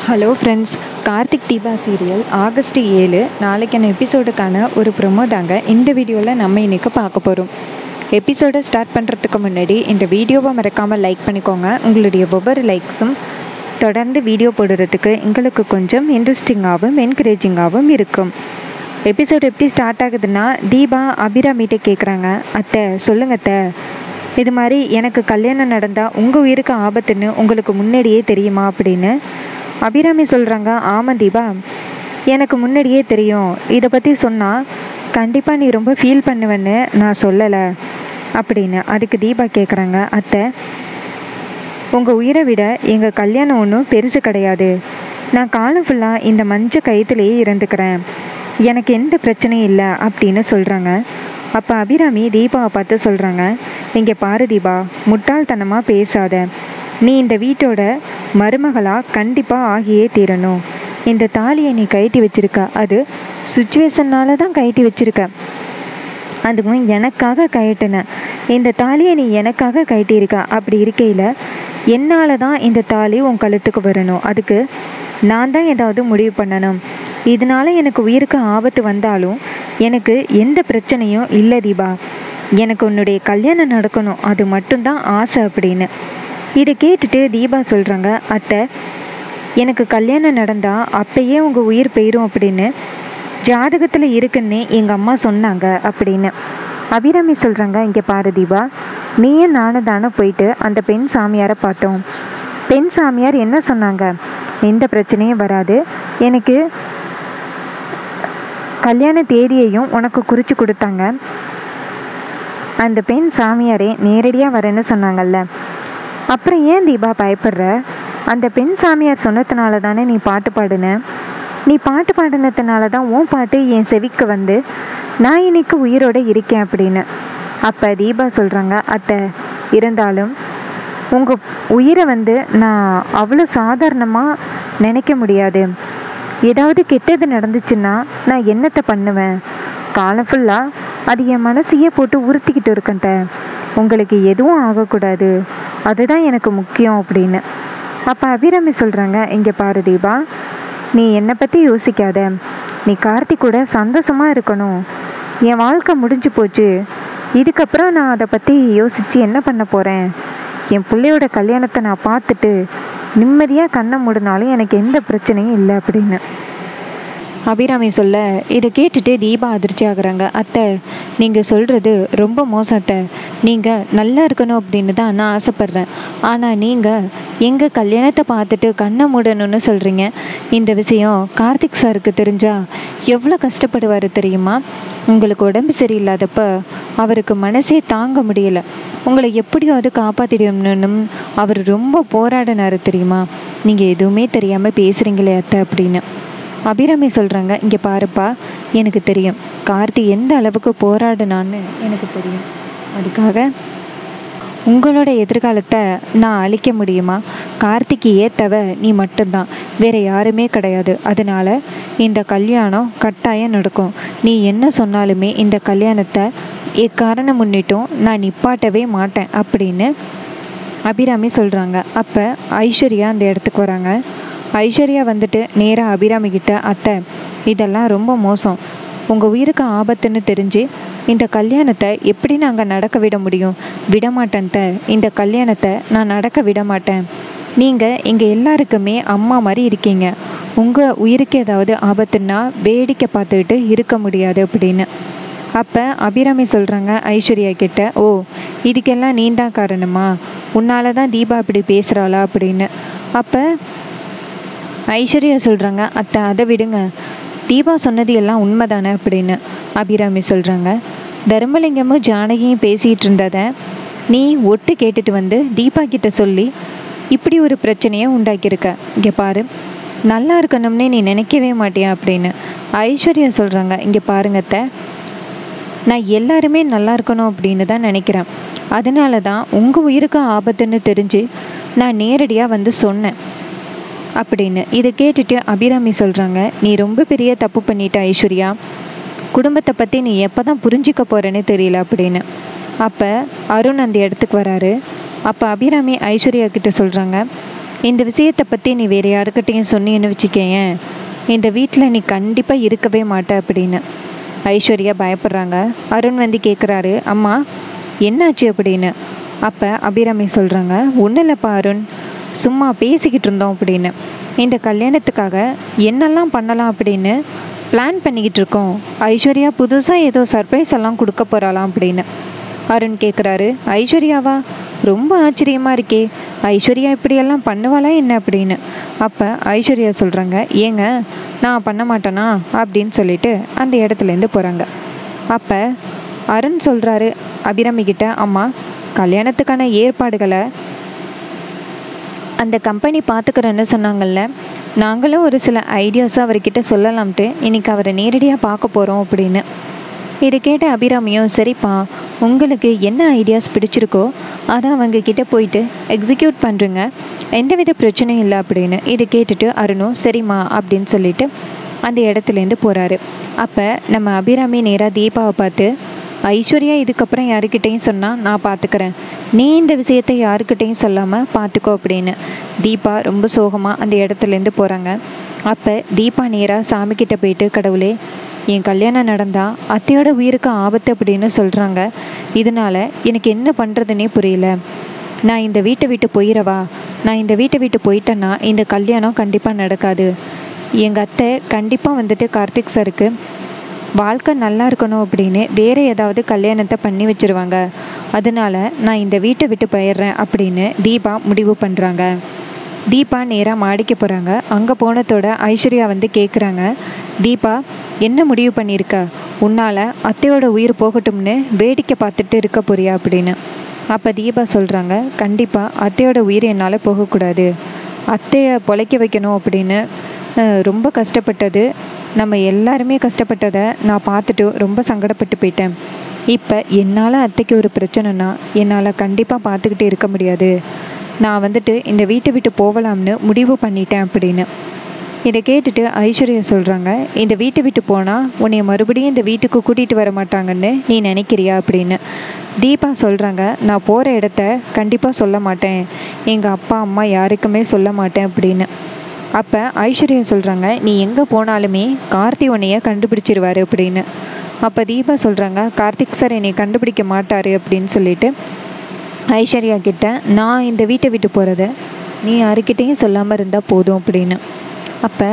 hello friends Karthik Deepa serial August ஏழு நாளைக்கான எபிசோடுக்கான ஒரு ப்ரொமோ தாங்க இந்த வீடியோவில் நம்ம இன்றைக்கி பார்க்க போகிறோம் எபிசோடை ஸ்டார்ட் பண்ணுறதுக்கு முன்னாடி இந்த வீடியோவை மறக்காமல் லைக் பண்ணிக்கோங்க உங்களுடைய ஒவ்வொரு லைக்ஸும் தொடர்ந்து வீடியோ போடுறதுக்கு எங்களுக்கு கொஞ்சம் இன்ட்ரெஸ்டிங்காகவும் என்கரேஜிங்காகவும் இருக்கும் எபிசோடு எப்படி ஸ்டார்ட் ஆகுதுன்னா தீபா அபிராமிகிட்ட கேட்குறாங்க அத்தை சொல்லுங்க அத்தை இது மாதிரி எனக்கு கல்யாணம் நடந்தால் உங்கள் உயிருக்கு ஆபத்துன்னு உங்களுக்கு முன்னாடியே தெரியுமா அப்படின்னு அபிராமி சொல்கிறாங்க ஆமாம் தீபா எனக்கு முன்னாடியே தெரியும் இதை பற்றி சொன்னால் கண்டிப்பாக நீ ரொம்ப ஃபீல் பண்ணுவேன்னு நான் சொல்லலை அப்படின்னு அதுக்கு தீபா கேட்குறாங்க அத்தை உங்கள் உயிரை விட எங்கள் கல்யாணம் ஒன்றும் பெருசு கிடையாது நான் காலம் ஃபுல்லாக இந்த மஞ்சள் கயிற்றுலேயே இருந்துக்கிறேன் எனக்கு எந்த பிரச்சனையும் இல்லை அப்படின்னு சொல்கிறாங்க அப்போ அபிராமி தீபாவை பார்த்து சொல்கிறாங்க இங்கே பாரு தீபா முட்டாள்தனமாக பேசாத நீ இந்த வீட்டோட மருமகளாக கண்டிப்பாக ஆகியே தீரணும் இந்த தாலியை நீ கழட்டி வச்சிருக்க அது சுச்சுவேஷன்னால தான் கழட்டி வச்சிருக்க அதுவும் எனக்காக கழட்டினேன் இந்த தாலியை நீ எனக்காக கழட்டியிருக்க அப்படி இருக்கையில் என்னால் தான் இந்த தாலி உன் கழுத்துக்கு வரணும் அதுக்கு நான் தான் ஏதாவது முடிவு பண்ணணும் இதனால எனக்கு உயிருக்கு ஆபத்து வந்தாலும் எனக்கு எந்த பிரச்சனையும் இல்லை தீபா எனக்கு உன்னுடைய கல்யாணம் நடக்கணும் அது மட்டும்தான் ஆசை அப்படின்னு இதை கேட்டுட்டு தீபா சொல்கிறாங்க அத்தை எனக்கு கல்யாணம் நடந்தால் அப்பயே உங்கள் உயிர் போயிடும் அப்படின்னு ஜாதகத்தில் இருக்குன்னு எங்கள் அம்மா சொன்னாங்க அப்படின்னு அபிராமி சொல்கிறாங்க இங்கே பாரு தீபா நீயும் நானும் தானே போயிட்டு அந்த பெண் சாமியாரை பார்த்தோம் பெண் சாமியார் என்ன சொன்னாங்க எந்த பிரச்சனையும் வராது எனக்கு கல்யாண தேதியையும் உனக்கு குறித்து கொடுத்தாங்க அந்த பெண் சாமியாரே நேரடியாக வரேன்னு சொன்னாங்கல்ல அப்புறம் ஏன் தீபா பயப்படுற அந்த பெண் சாமியார் சொன்னதுனால தானே நீ பாட்டு பாடுன நீ பாட்டு பாடினதுனால தான் உன் பாட்டு என் செவிக்கு வந்து நான் இன்னைக்கு உயிரோடு இருக்கேன் அப்படின்னு அப்போ தீபா சொல்கிறாங்க அத்தை இருந்தாலும் உங்கள் உயிரை வந்து நான் அவ்வளோ சாதாரணமாக நினைக்க முடியாது ஏதாவது கெட்டது நடந்துச்சுன்னா நான் என்னத்தை பண்ணுவேன் காலம் ஃபுல்லாக அது என் மனசையே போட்டு உறுத்திக்கிட்டு இருக்கேன் த உங்களுக்கு எதுவும் ஆகக்கூடாது அதுதான் எனக்கு முக்கியம் அப்படின்னு அப்போ அபிராமி சொல்கிறாங்க இங்கே பாரு தீபா நீ என்னை பற்றி யோசிக்காத நீ கார்த்திக் கூட சந்தோஷமாக இருக்கணும் என் வாழ்க்கை முடிஞ்சு போச்சு இதுக்கப்புறம் நான் அதை பற்றி யோசித்து என்ன பண்ண போகிறேன் என் பிள்ளையோட கல்யாணத்தை நான் பார்த்துட்டு நிம்மதியாக கண்ணை மூடினாலும் எனக்கு எந்த பிரச்சனையும் இல்லை அப்படின்னு அபிராமி சொல்ல இதை கேட்டுட்டு தீபா அதிர்ச்சி ஆகுறாங்க அத்தை நீங்கள் சொல்கிறது ரொம்ப மோசம் அத்தை நீங்கள் நல்லா இருக்கணும் அப்படின்னு தான் நான் ஆசைப்பட்றேன் ஆனால் நீங்கள் எங்கள் கல்யாணத்தை பார்த்துட்டு கண்ணை மூடணும்னு சொல்கிறீங்க இந்த விஷயம் கார்த்திக் சாருக்கு தெரிஞ்சால் எவ்வளோ கஷ்டப்படுவார் தெரியுமா உங்களுக்கு உடம்பு சரியில்லாதப்ப அவருக்கு மனசே தாங்க முடியல உங்களை எப்படியாவது காப்பாற்றிடணும்னு அவர் ரொம்ப போராடினார் தெரியுமா நீங்கள் எதுவுமே தெரியாமல் பேசுகிறீங்களே அத்தை அப்படின்னு அபிராமி சொல்கிறாங்க இங்கே பாருப்பா எனக்கு தெரியும் கார்த்தி எந்த அளவுக்கு போராடினான்னு எனக்கு தெரியும் அதுக்காக உங்களோட எதிர்காலத்தை நான் அழிக்க முடியுமா கார்த்திக்கு ஏற்றவ நீ மட்டும்தான் வேறு யாருமே கிடையாது அதனால் இந்த கல்யாணம் கட்டாயம் நடக்கும் நீ என்ன சொன்னாலுமே இந்த கல்யாணத்தை எக்காரணம் முன்னிட்டும் நான் நிப்பாட்டவே மாட்டேன் அப்படின்னு அபிராமி சொல்கிறாங்க அப்போ ஐஸ்வர்யா அந்த இடத்துக்கு வராங்க ஐஸ்வர்யா வந்துட்டு நேராக அபிராமி கிட்ட அத்தை இதெல்லாம் ரொம்ப மோசம் உங்கள் உயிருக்கு ஆபத்துன்னு தெரிஞ்சு இந்த கல்யாணத்தை எப்படி நாங்கள் நடக்க விட முடியும் விட மாட்டேன்ட்ட இந்த கல்யாணத்தை நான் நடக்க விட மாட்டேன் நீங்கள் இங்கே எல்லாருக்குமே அம்மா மாதிரி இருக்கீங்க உங்கள் உயிருக்கு ஏதாவது ஆபத்துன்னா வேடிக்கை பார்த்துக்கிட்டு இருக்க முடியாது அப்படின்னு அப்போ அபிராமி சொல்கிறாங்க ஐஸ்வர்யா கிட்ட ஓ இதுக்கெல்லாம் நீ தான் காரணமா உன்னால தான் தீபா இப்படி பேசுகிறாளா அப்படின்னு அப்போ ஐஸ்வர்யா சொல்கிறாங்க அத்தை அதை விடுங்க தீபா சொன்னது எல்லாம் உண்மைதானே அப்படின்னு அபிராமி சொல்கிறாங்க தர்மலிங்கமும் ஜானகியும் பேசிகிட்டு இருந்ததை நீ ஒட்டு கேட்டுட்டு வந்து தீபா கிட்ட சொல்லி இப்படி ஒரு பிரச்சனையை உண்டாக்கியிருக்க இங்கே பாரு நல்லா இருக்கணும்னே நீ நினைக்கவே மாட்டியா அப்படின்னு ஐஸ்வர்யா சொல்கிறாங்க இங்கே பாருங்க அத்தை நான் எல்லாருமே நல்லா இருக்கணும் அப்படின்னு தான் நினைக்கிறேன் அதனால தான் உங்கள் உயிருக்கு ஆபத்துன்னு தெரிஞ்சு நான் நேரடியாக வந்து சொன்னேன் அப்படின்னு இதை கேட்டுட்டு அபிராமி சொல்கிறாங்க நீ ரொம்ப பெரிய தப்பு பண்ணிட்ட ஐஸ்வர்யா குடும்பத்தை பற்றி நீ எப்போ தான் புரிஞ்சிக்க போகிறேன்னு தெரியல அப்படின்னு அப்போ அருண் அந்த இடத்துக்கு வராரு அப்போ அபிராமி ஐஸ்வர்யா கிட்ட சொல்கிறாங்க இந்த விஷயத்தை பற்றி நீ வேறு யாருக்கிட்டையும் சொன்னீன்னு வச்சுக்கேன் இந்த வீட்டில் நீ கண்டிப்பாக இருக்கவே மாட்ட அப்படின்னு ஐஸ்வர்யா பயப்படுறாங்க அருண் வந்து கேட்குறாரு அம்மா என்னாச்சு அப்படின்னு அப்போ அபிராமி சொல்கிறாங்க ஒன்றும் இல்லைப்பா அருண் சும்மா பேசிக்கிட்டு இருந்தோம் அப்படின்னு இந்த கல்யாணத்துக்காக என்னெல்லாம் பண்ணலாம் அப்படின்னு பிளான் பண்ணிக்கிட்டு இருக்கோம் ஐஸ்வர்யா புதுசாக ஏதோ சர்ப்ரைஸ் எல்லாம் கொடுக்க போகிறாளாம் அப்படின்னு அருண் கேட்குறாரு ஐஸ்வர்யாவா ரொம்ப ஆச்சரியமாக இருக்கே ஐஸ்வர்யா இப்படியெல்லாம் பண்ணுவாளா என்ன அப்படின்னு அப்போ ஐஸ்வர்யா சொல்கிறாங்க ஏங்க நான் பண்ண மாட்டேனா அப்படின்னு சொல்லிட்டு அந்த இடத்துலேருந்து போகிறாங்க அப்போ அருண் சொல்கிறாரு அபிராமி கிட்ட அம்மா கல்யாணத்துக்கான ஏற்பாடுகளை அந்த கம்பெனி பார்த்துக்கிறேன்னு சொன்னாங்கல்ல நாங்களும் ஒரு சில ஐடியாஸை அவர்கிட்ட சொல்லலாம்ட்டு இன்றைக்கி அவரை நேரடியாக பார்க்க போகிறோம் அப்படின்னு இது கேட்ட அபிராமியும் சரிப்பா உங்களுக்கு என்ன ஐடியாஸ் பிடிச்சிருக்கோ அதை அவங்க கிட்ட போயிட்டு எக்ஸிக்யூட் பண்ணுறங்க எந்தவித பிரச்சனையும் இல்லை அப்படின்னு இது கேட்டுட்டு அருணும் சரிம்மா அப்படின்னு சொல்லிட்டு அந்த இடத்துலேருந்து போகிறாரு அப்போ நம்ம அபிராமி நேராக தீபாவை பார்த்து ஐஸ்வர்யா இதுக்கப்புறம் யாருக்கிட்டையும் சொன்னால் நான் பார்த்துக்கிறேன் நீ இந்த விஷயத்தை யாருக்கிட்டையும் சொல்லாமல் பார்த்துக்கோ அப்படின்னு தீபா ரொம்ப சோகமாக அந்த இடத்துலேருந்து போகிறாங்க அப்போ தீபா நேராக சாமிக்கிட்ட போயிட்டு கடவுளே என் கல்யாணம் நடந்தா அத்தையோட உயிருக்கு ஆபத்து அப்படின்னு சொல்கிறாங்க இதனால எனக்கு என்ன பண்ணுறதுனே புரியல நான் இந்த வீட்டை விட்டு போயிடவா நான் இந்த வீட்டை விட்டு போயிட்டேன்னா இந்த கல்யாணம் கண்டிப்பாக நடக்காது எங்கள் அத்தை கண்டிப்பாக வந்துட்டு கார்த்திக் சாருக்கு வாழ்க்கை நல்லா இருக்கணும் அப்படின்னு வேறு ஏதாவது கல்யாணத்தை பண்ணி வச்சிருவாங்க அதனால நான் இந்த வீட்டை விட்டு போயிடுறேன் அப்படின்னு தீபா முடிவு பண்ணுறாங்க தீபா நேராக மாடிக்க போகிறாங்க அங்கே போனதோட ஐஸ்வர்யா வந்து கேட்குறாங்க தீபா என்ன முடிவு பண்ணியிருக்க உன்னால் அத்தையோட உயிர் போகட்டும்னு வேடிக்கை பார்த்துட்டு இருக்க போறியா அப்படின்னு அப்போ தீபா சொல்கிறாங்க கண்டிப்பாக அத்தையோட உயிர் என்னால் போகக்கூடாது அத்தையை பொழைக்க வைக்கணும் அப்படின்னு அஹ், ரொம்ப கஷ்டப்பட்டது நம்ம எல்லாருமே கஷ்டப்பட்டதை நான் பார்த்துட்டு ரொம்ப சங்கடப்பட்டு போயிட்டேன் இப்போ என்னால் அத்தைக்கு ஒரு பிரச்சனைனா என்னால் கண்டிப்பாக பார்த்துக்கிட்டு இருக்க முடியாது நான் வந்துட்டு இந்த வீட்டை விட்டு போகலாம்னு முடிவு பண்ணிட்டேன் அப்படின்னு இதை கேட்டுட்டு ஐஸ்வர்யா சொல்கிறாங்க இந்த வீட்டை விட்டு போனால் உன்னை மறுபடியும் இந்த வீட்டுக்கு கூட்டிகிட்டு வர மாட்டாங்கன்னு நீ நினைக்கிறியா அப்படின்னு தீபா சொல்கிறாங்க நான் போகிற இடத்த கண்டிப்பாக சொல்ல மாட்டேன் எங்கள் அப்பா அம்மா யாருக்குமே சொல்ல மாட்டேன் அப்படின்னு அப்போ ஐஸ்வர்யா சொல்கிறாங்க நீ எங்கே போனாலுமே கார்த்தி உன்னைய கண்டுபிடிச்சிருவாரு அப்படின்னு அப்போ தீபா சொல்கிறாங்க கார்த்திக் சார் என்னை கண்டுபிடிக்க மாட்டார் அப்படின்னு சொல்லிட்டு ஐஸ்வர்யா கிட்ட நான் இந்த வீட்டை விட்டு போகிறத நீ யாருக்கிட்டேயும் சொல்லாமல் இருந்தால் போதும் அப்படின்னு அப்போ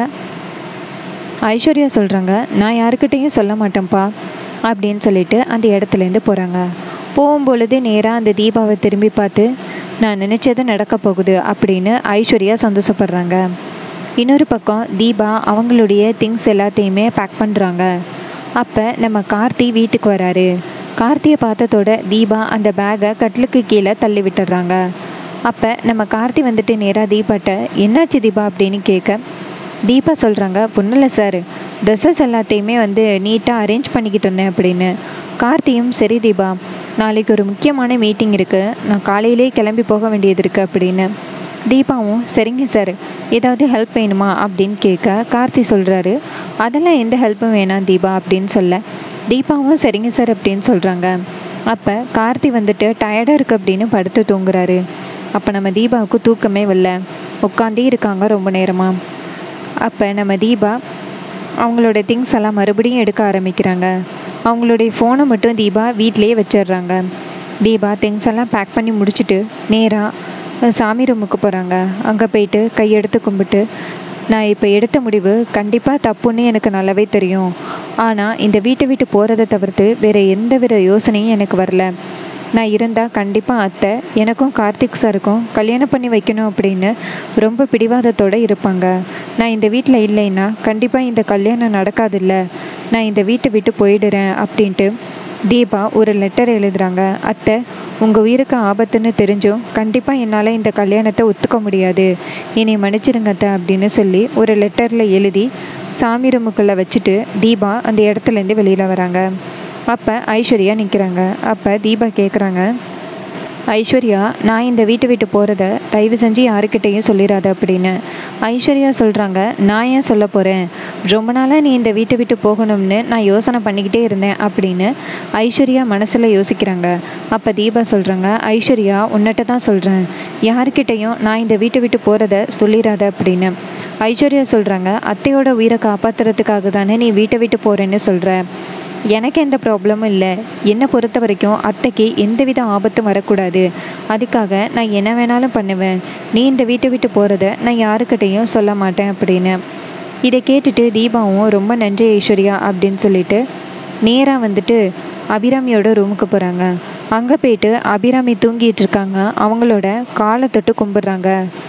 ஐஸ்வர்யா சொல்கிறாங்க நான் யாருக்கிட்டேயும் சொல்ல மாட்டேன்ப்பா அப்படின்னு சொல்லிட்டு அந்த இடத்துலேருந்து போகிறாங்க போகும்பொழுது நேராக அந்த தீபாவை திரும்பி பார்த்து நான் நினச்சது நடக்க போகுது அப்படின்னு ஐஸ்வர்யா சந்தோஷப்படுறாங்க இன்னொரு பக்கம் தீபா அவங்களுடைய திங்ஸ் எல்லாத்தையுமே பேக் பண்ணுறாங்க அப்போ நம்ம கார்த்தி வீட்டுக்கு வராரு கார்த்தியை பார்த்ததோட தீபா அந்த பேக்கை கட்டிலுக்கு கீழே தள்ளி விட்டுடுறாங்க அப்போ நம்ம கார்த்தி வந்துட்டு நேராக தீபாட்ட என்னாச்சு தீபா அப்படின்னு கேட்க தீபா சொல்கிறாங்க பொண்ணுல சார் ட்ரெஸ்ஸஸ் எல்லாத்தையுமே வந்து நீட்டாக அரேஞ்ச் பண்ணிக்கிட்டு இருந்தேன் அப்படின்னு கார்த்தியும் சரி தீபா நாளைக்கு ஒரு முக்கியமான மீட்டிங் இருக்குது நான் காலையிலே கிளம்பி போக வேண்டியது இருக்குது அப்படின்னு தீபாவும் சரிங்க சார் ஏதாவது ஹெல்ப் வேணுமா அப்படின்னு கேட்க கார்த்தி சொல்கிறாரு அதெல்லாம் எந்த ஹெல்ப்பும் வேணாம் தீபா அப்படின்னு சொல்ல தீபாவும் சரிங்க சார் அப்படின்னு சொல்கிறாங்க அப்போ கார்த்தி வந்துட்டு டயர்டாக இருக்கு அப்படின்னு படுத்து தூங்குறாரு அப்போ நம்ம தீபாவுக்கு தூக்கமே வரல உட்காந்தே இருக்காங்க ரொம்ப நேரமாக அப்போ நம்ம தீபா அவங்களோட திங்ஸ் எல்லாம் மறுபடியும் எடுக்க ஆரம்பிக்கிறாங்க அவங்களுடைய ஃபோனை மட்டும் தீபா வீட்டிலேயே வச்சிடுறாங்க தீபா திங்ஸ் எல்லாம் பேக் பண்ணி முடிச்சுட்டு நேராக சாமி ரூமுக்கு போகிறாங்க அங்கே போயிட்டு கையெடுத்து கும்பிட்டு நான் இப்போ எடுத்த முடிவு கண்டிப்பாக தப்புன்னு எனக்கு நல்லாவே தெரியும் ஆனால் இந்த வீட்டை விட்டு போகிறத தவிர்த்து வேறு எந்த வித யோசனையும் எனக்கு வரல நான் இருந்தால் கண்டிப்பாக அத்தை எனக்கும் கார்த்திக் சாருக்கும் கல்யாணம் பண்ணி வைக்கணும் அப்படின்னு ரொம்ப பிடிவாதத்தோடு இருப்பாங்க நான் இந்த வீட்டில் இல்லைன்னா கண்டிப்பாக இந்த கல்யாணம் நடக்காதில்ல நான் இந்த வீட்டை விட்டு போயிடுறேன் அப்படின்ட்டு தீபா ஒரு லெட்டர் எழுதுறாங்க அத்தை உங்கள் உயிருக்கு ஆபத்துன்னு தெரிஞ்சும் கண்டிப்பாக என்னால் இந்த கல்யாணத்தை ஒத்துக்க முடியாது என்னை மன்னிச்சிடுங்க அத்தை அப்படின்னு சொல்லி ஒரு லெட்டரில் எழுதி சாமி ரூமுக்குள்ளே வச்சுட்டு தீபா அந்த இடத்துலேருந்து வெளியில் வராங்க அப்போ ஐஸ்வர்யா நிற்கிறாங்க அப்போ தீபா கேட்குறாங்க ஐஸ்வர்யா நான் இந்த வீட்டை விட்டு போகிறத தயவு செஞ்சு யாருக்கிட்டேயும் சொல்லிடாத அப்படின்னு ஐஸ்வர்யா சொல்கிறாங்க நான் ஏன் சொல்ல போகிறேன் ரொம்ப நாளாக நீ இந்த வீட்டை விட்டு போகணும்னு நான் யோசனை பண்ணிக்கிட்டே இருந்தேன் அப்படின்னு ஐஸ்வர்யா மனசில் யோசிக்கிறாங்க அப்போ தீபா சொல்கிறாங்க ஐஸ்வர்யா உன்னிட்ட தான் சொல்கிறேன் யாருக்கிட்டேயும் நான் இந்த வீட்டை விட்டு போகிறத சொல்லிடாத அப்படின்னு ஐஸ்வர்யா சொல்கிறாங்க அத்தையோட உயிரை காப்பாற்றுறதுக்காக தானே நீ வீட்டை விட்டு போகிறேன்னு சொல்கிற எனக்கு எந்த ப்ராப்ளமும் இல்லை என்னை பொறுத்த வரைக்கும் அத்தைக்கு எந்தவித ஆபத்தும் வரக்கூடாது அதுக்காக நான் என்ன வேணாலும் பண்ணுவேன் நீ இந்த வீட்டை விட்டு போகிறத நான் யாருக்கிட்டேயும் சொல்ல மாட்டேன் அப்படின்னு இதை கேட்டுட்டு தீபாவும் ரொம்ப நன்றி ஐஸ்வர்யா அப்படின்னு சொல்லிட்டு நேராக வந்துட்டு அபிராமியோட ரூமுக்கு போகிறாங்க அங்கே போயிட்டு அபிராமி தூங்கிட்டு இருக்காங்க அவங்களோட காலை தொட்டு கும்பிட்றாங்க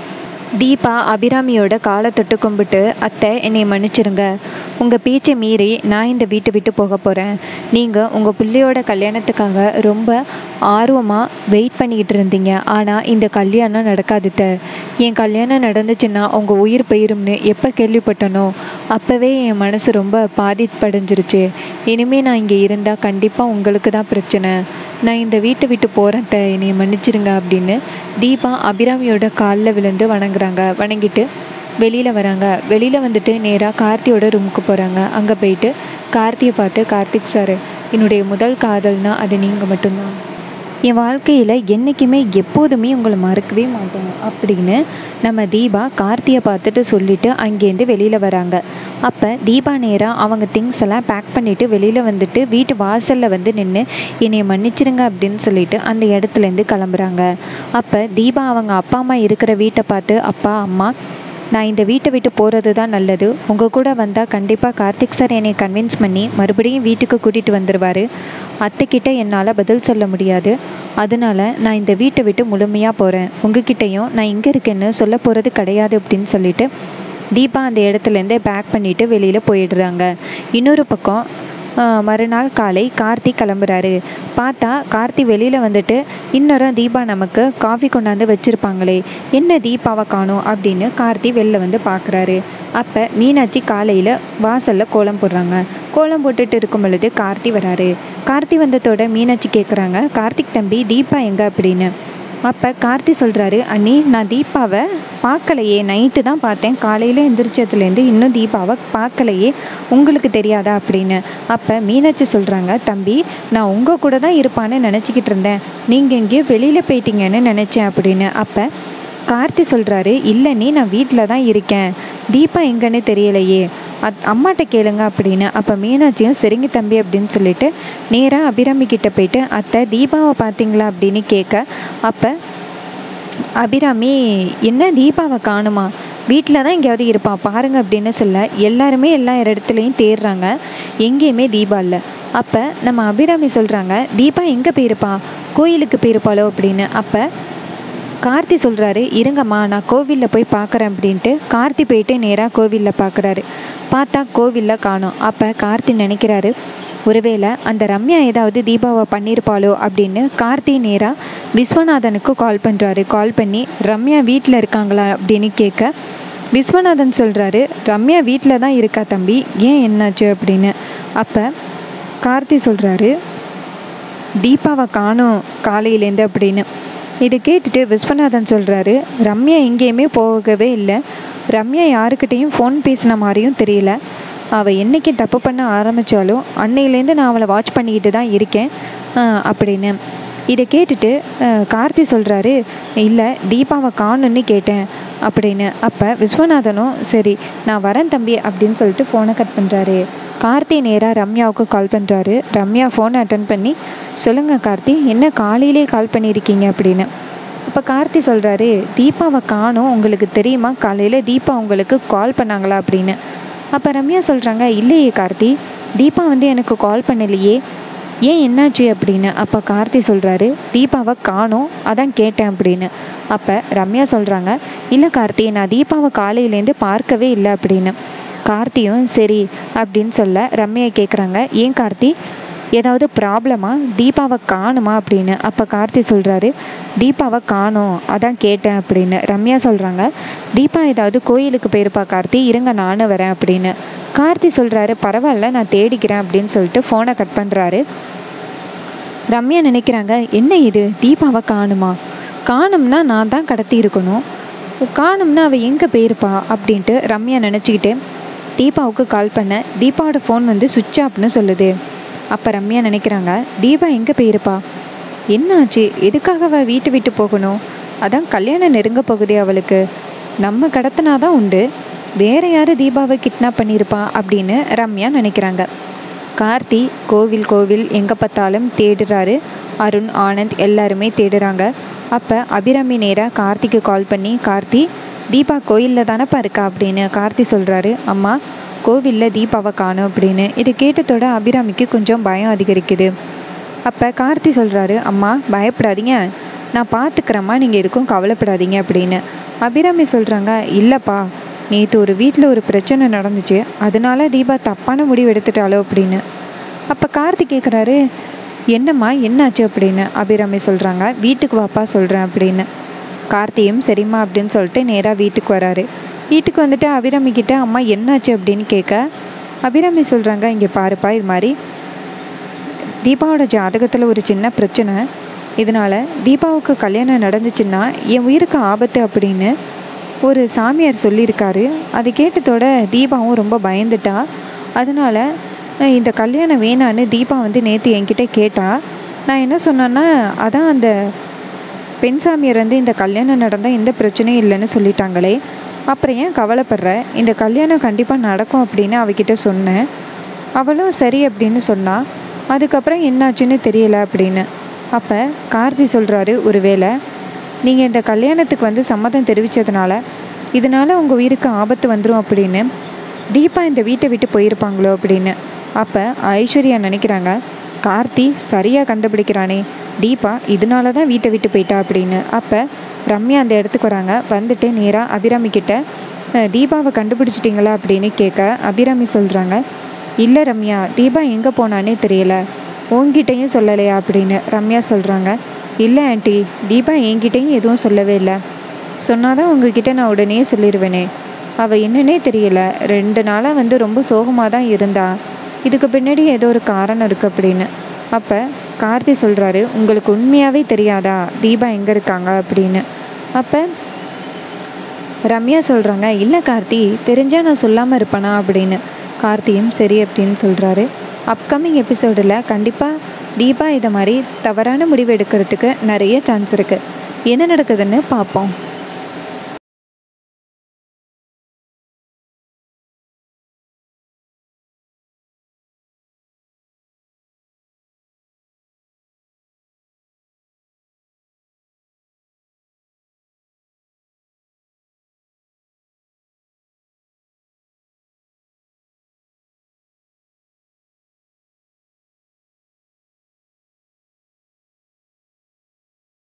தீபா அபிராமியோட காலை தொட்டு கும்பிட்டு அத்தை என்னை மன்னிச்சிருங்க உங்கள் பேச்சை மீறி நான் இந்த வீட்டை விட்டு போக போகிறேன் நீங்கள் உங்கள் பிள்ளையோட கல்யாணத்துக்காக ரொம்ப ஆர்வமாக வெயிட் பண்ணிக்கிட்டு இருந்தீங்க ஆனால் இந்த கல்யாணம் நடக்காது த என் கல்யாணம் நடந்துச்சுன்னா உங்கள் உயிர் போயிரும்னு எப்போ கேள்விப்பட்டனோ அப்போவே என் மனசு ரொம்ப பாதிப்படைஞ்சிருச்சு இனிமேல் நான் இங்கே இருந்தால் கண்டிப்பாக உங்களுக்கு தான் பிரச்சனை நான் இந்த வீட்டை விட்டு போகிறேன் த என்னை மன்னிச்சிருங்க அப்படின்னு தீபா அபிராமியோட காலில் விழுந்து வணங்குறாங்க வணங்கிட்டு வெளியில் வராங்க வெளியில் வந்துட்டு நேராக கார்த்தியோட ரூமுக்கு போகிறாங்க அங்கே போயிட்டு கார்த்தியை பார்த்து கார்த்திக் சார் என்னுடைய முதல் காதல்னா அது நீங்கள் மட்டும்தான் என் வாழ்க்கையில் என்றைக்குமே எப்போதுமே உங்களை மறக்கவே மாட்டேன் அப்படின்னு நம்ம தீபா கார்த்தியை பார்த்துட்டு சொல்லிட்டு அங்கேருந்து வெளியில் வராங்க அப்போ தீபா நேராக அவங்க திங்ஸ் எல்லாம் பேக் பண்ணிவிட்டு வெளியில் வந்துட்டு வீட்டு வாசலில் வந்து நின்று என்னை மன்னிச்சிருங்க அப்படின்னு சொல்லிட்டு அந்த இடத்துலேருந்து கிளம்புறாங்க அப்போ தீபா அவங்க அப்பா அம்மா இருக்கிற வீட்டை பார்த்து அப்பா அம்மா நான் இந்த வீட்டை விட்டு போகிறது தான் நல்லது உங்கள் கூட வந்தால் கண்டிப்பாக கார்த்திக் சார் என்னை கன்வின்ஸ் பண்ணி மறுபடியும் வீட்டுக்கு கூட்டிகிட்டு வந்துடுவார் அத்தைக்கிட்ட என்னால் பதில் சொல்ல முடியாது அதனால நான் இந்த வீட்டை விட்டு முழுமையாக போகிறேன் உங்ககிட்டயும் நான் இங்கே இருக்கேன்னு சொல்ல போகிறது கிடையாது அப்படின்னு சொல்லிட்டு தீபா அந்த இடத்துலேருந்தே பேக் பண்ணிவிட்டு வெளியில் போயிடுறாங்க இன்னொரு பக்கம் ஆஹ், மறுநாள் காலை கார்த்தி கிளம்புறாரு பார்த்தா கார்த்தி வெளியில் வந்துட்டு இன்னொரு தீபா நமக்கு காஃபி கொண்டாந்து வச்சுருப்பாங்களே என்ன தீபாவை காணும் அப்படின்னு கார்த்தி வெளில வந்து பார்க்குறாரு அப்போ மீனாட்சி காலையில் வாசலில் கோலம் போடுறாங்க கோலம் போட்டுட்டு இருக்கும் பொழுது கார்த்தி வராரு கார்த்தி வந்ததோட மீனாட்சி கேட்குறாங்க கார்த்திக் தம்பி தீபா எங்கே அப்படின்னு அப்போ கார்த்தி சொல்கிறாரு அண்ணி நான் தீபாவை பார்க்கலையே நைட்டு தான் பார்த்தேன் காலையில் எந்திரிச்சதுலேருந்து இன்னும் தீபாவை பார்க்கலையே உங்களுக்கு தெரியாதா அப்படின்னு அப்போ மீனாட்சி சொல்கிறாங்க தம்பி நான் உங்கள் கூட தான் இருப்பான்னு நினச்சிக்கிட்டு இருந்தேன் நீங்கள் எங்கேயோ வெளியில் போயிட்டீங்கன்னு நினச்சேன் அப்படின்னு அப்போ கார்த்தி சொல்கிறாரு இல்லை நீ நான் வீட்டில் தான் இருக்கேன் தீபா எங்கன்னு தெரியலையே அத் அம்மாட்ட கேளுங்க அப்படின்னு அப்போ மீனாட்சியும் சரிங்க தம்பி அப்படின்னு சொல்லிட்டு நேராக அபிராமி கிட்ட போயிட்டு அத்தை தீபாவை பார்த்தீங்களா அப்படின்னு கேட்க அப்போ அபிராமி என்ன தீபாவை காணுமா வீட்டில் தான் எங்கேயாவது இருப்பா பாருங்க அப்படின்னு சொல்ல எல்லாருமே எல்லா இடத்துலையும் தேடுறாங்க எங்கேயுமே தீபா இல்லை அப்போ நம்ம அபிராமி சொல்கிறாங்க தீபா எங்கே போயிருப்பா கோயிலுக்கு போயிருப்பாளோ அப்படின்னு அப்போ கார்த்தி சொல்கிறாரு இருங்கம்மா நான் கோவிலில் போய் பார்க்குறேன் அப்படின்ட்டு கார்த்தி போயிட்டு நேராக கோவிலில் பார்க்குறாரு பார்த்தா கோவிலில் காணோம் அப்போ கார்த்தி நினைக்கிறாரு ஒருவேளை அந்த ரம்யா ஏதாவது தீபாவை பண்ணியிருப்பாளோ அப்படின்னு கார்த்தி நேராக விஸ்வநாதனுக்கு கால் பண்ணுறாரு கால் பண்ணி ரம்யா வீட்டில் இருக்காங்களா அப்படின்னு கேட்க விஸ்வநாதன் சொல்கிறாரு ரம்யா வீட்டில் தான் இருக்கா தம்பி ஏன் என்னாச்சு அப்படின்னு அப்போ கார்த்தி சொல்கிறாரு தீபாவை காணோம் காலையிலேருந்து அப்படின்னு இதை கேட்டுட்டு விஸ்வநாதன் சொல்கிறாரு ரம்யா எங்கேயுமே போகவே இல்லை ரம்யா யாருக்கிட்டேயும் ஃபோன் பேசின மாதிரியும் தெரியல அவள் என்னைக்கு தப்பு பண்ண ஆரம்பித்தாலும் அன்னையிலேருந்து நான் அவளை வாட்ச் பண்ணிக்கிட்டு தான் இருக்கேன் ஆஹ் அப்படின்னு இதை கேட்டுட்டு ஆஹ் கார்த்தி சொல்கிறாரு இல்லை தீபாவை காணுன்னு கேட்டேன் அப்படின்னு அப்போ விஸ்வநாதனும் சரி நான் வரேன் தம்பி அப்படின்னு சொல்லிட்டு ஃபோனை கட் பண்ணுறாரு கார்த்தி நேராக ரம்யாவுக்கு கால் பண்ணுறாரு ரம்யா ஃபோனை அட்டன் பண்ணி சொல்லுங்கள் கார்த்தி என்ன காலையிலே கால் பண்ணியிருக்கீங்க அப்படின்னு அப்போ கார்த்தி சொல்கிறாரு தீபாவை காணோம் உங்களுக்கு தெரியுமா காலையில் தீபா உங்களுக்கு கால் பண்ணாங்களா அப்படின்னு அப்போ ரம்யா சொல்கிறாங்க இல்லையே கார்த்தி தீபா வந்து எனக்கு கால் பண்ணலையே ஏன் என்னாச்சு அப்படின்னு அப்போ கார்த்தி சொல்கிறாரு தீபாவை காணோம் அதான் கேட்டேன் அப்படின்னு அப்போ ரம்யா சொல்கிறாங்க இல்லை கார்த்தி நான் தீபாவை காலையிலேருந்து பார்க்கவே இல்லை அப்படின்னு கார்த்தியும் சரி அப்படின்னு சொல்ல ரம்யா கேட்குறாங்க ஏன் கார்த்தி ஏதாவது ப்ராப்ளமா தீபாவை காணுமா அப்படின்னு அப்போ கார்த்தி சொல்கிறாரு தீபாவை காணோம் அதான் கேட்டேன் அப்படின்னு ரம்யா சொல்கிறாங்க தீபா ஏதாவது கோயிலுக்கு போயிருப்பா கார்த்தி இருங்க நானும் வரேன் அப்படின்னு கார்த்தி சொல்கிறாரு பரவாயில்ல நான் தேடிக்கிறேன் அப்படின்னு சொல்லிட்டு ஃபோனை கட் பண்ணுறாரு ரம்யா நினைக்கிறாங்க என்ன இது தீபாவை காணுமா காணும்னா நான் தான் கடத்தி இருக்கணும் காணும்னா அவள் எங்கே போயிருப்பா அப்படின்ட்டு ரம்யா நினச்சிக்கிட்டு தீபாவுக்கு கால் பண்ண தீபாவோட ஃபோன் வந்து சுவிட்ச் ஆஃப்னு சொல்லுது அப்போ ரம்யா நினைக்கிறாங்க தீபா எங்கே போயிருப்பா என்னாச்சு எதுக்காக அவள் வீட்டு விட்டு போகணும் அதான் கல்யாணம் நெருங்க போகுதே அவளுக்கு நம்ம கடத்தினாதான் உண்டு வேற யார் தீபாவை கிட்னாப் பண்ணியிருப்பா அப்படின்னு ரம்யா நினைக்கிறாங்க கார்த்தி கோவில் கோவில் எங்கே பார்த்தாலும் தேடுறாரு அருண் ஆனந்த் எல்லாருமே தேடுறாங்க அப்போ அபிராமி நேராக கார்த்திக்கு கால் பண்ணி கார்த்தி தீபா கோயிலில் தானப்பா இருக்கா அப்படின்னு கார்த்தி சொல்கிறாரு அம்மா கோவிலில் தீபாவை காணும் அப்படின்னு இது கேட்டதோட அபிராமிக்கு கொஞ்சம் பயம் அதிகரிக்குது அப்போ கார்த்தி சொல்கிறாரு அம்மா பயப்படாதீங்க நான் பார்த்துக்கிறேம்மா நீங்கள் எதுக்கும் கவலைப்படாதீங்க அப்படின்னு அபிராமி சொல்கிறாங்க இல்லைப்பா நேற்று ஒரு வீட்டில் ஒரு பிரச்சனை நடந்துச்சு அதனால தீபா தப்பான முடிவு எடுத்துட்டாலோ அப்படின்னு அப்போ கார்த்தி கேட்குறாரு என்னம்மா என்னாச்சு அப்படின்னு அபிராமி சொல்கிறாங்க வீட்டுக்கு வாப்பா சொல்கிறேன் அப்படின்னு கார்த்தியும் சரிம்மா அப்படின்னு சொல்லிட்டு நேராக வீட்டுக்கு வராரு வீட்டுக்கு வந்துட்டு அபிராமி கிட்ட அம்மா என்னாச்சு அப்படின்னு கேட்க அபிராமி சொல்கிறாங்க இங்கே பாருப்பா இது மாதிரி தீபாவோட ஜாதகத்தில் ஒரு சின்ன பிரச்சனை இதனால் தீபாவுக்கு கல்யாணம் நடந்துச்சுன்னா என் உயிருக்கு ஆபத்து அப்படின்னு ஒரு சாமியார் சொல்லியிருக்காரு அதை கேட்டதோட தீபாவும் ரொம்ப பயந்துட்டா அதனால் அஹ், இந்த கல்யாணம் வேணான்னு தீபா வந்து நேற்று என்கிட்ட கேட்டா நான் என்ன சொன்னேன்னா அதான் அந்த பெண் சாமியார் வந்து இந்த கல்யாணம் நடந்தால் எந்த பிரச்சனையும் இல்லைன்னு சொல்லிட்டாங்களே அப்புறம் ஏன் கவலைப்படுற இந்த கல்யாணம் கண்டிப்பாக நடக்கும் அப்படின்னு அவகிட்ட சொன்னேன் அவளும் சரி அப்படின்னு சொன்னா அதுக்கப்புறம் என்னாச்சுன்னு தெரியல அப்படின்னு அப்போ கார்த்தி சொல்கிறாரு ஒருவேளை நீங்கள் இந்த கல்யாணத்துக்கு வந்து சம்மதம் தெரிவித்ததுனால இதனால் உங்கள் உயிருக்கு ஆபத்து வந்துடும் அப்படின்னு தீபா இந்த வீட்டை விட்டு போயிருப்பாங்களோ அப்படின்னு அப்போ ஐஸ்வர்யா நினைக்கிறாங்க கார்த்தி சரியாக கண்டுபிடிக்கிறானே தீபா இதனால தான் வீட்டை விட்டு போயிட்டா அப்படின்னு அப்போ ரம்யா அந்த இடத்துக்கு வராங்க வந்துட்டு நேராக அபிராமி கிட்ட "அஹ், தீபாவை கண்டுபிடிச்சிட்டிங்களா அப்படின்னு கேட்க அபிராமி சொல்கிறாங்க இல்லை ரம்யா தீபா எங்கே போனானே தெரியல உன்கிட்டயும் சொல்லலையா அப்படின்னு ரம்யா சொல்கிறாங்க இல்லை ஆண்டி தீபா என்கிட்டயும் எதுவும் சொல்லவே இல்லை சொன்னாதான் உங்ககிட்ட நான் உடனே சொல்லிடுவேனே அவள் என்னன்னே தெரியல ரெண்டு நாளாக வந்து ரொம்ப சோகமாக தான் இருந்தா இதுக்கு பின்னாடி ஏதோ ஒரு காரணம் இருக்குது அப்படின்னு அப்போ கார்த்தி சொல்கிறாரு உங்களுக்கு உண்மையாகவே தெரியாதா தீபா எங்கே இருக்காங்க அப்படின்னு அப்போ ரம்யா சொல்கிறாங்க இல்லை கார்த்தி தெரிஞ்சால் நான் சொல்லாமல் இருப்பேனா அப்படின்னு கார்த்தியும் சரி அப்படின்னு சொல்கிறாரு அப்கமிங் எபிசோடில் கண்டிப்பாக தீபா இதை மாதிரி தவறான முடிவு எடுக்கிறதுக்கு நிறைய சான்ஸ் இருக்குது என்ன நடக்குதுன்னு பார்ப்போம்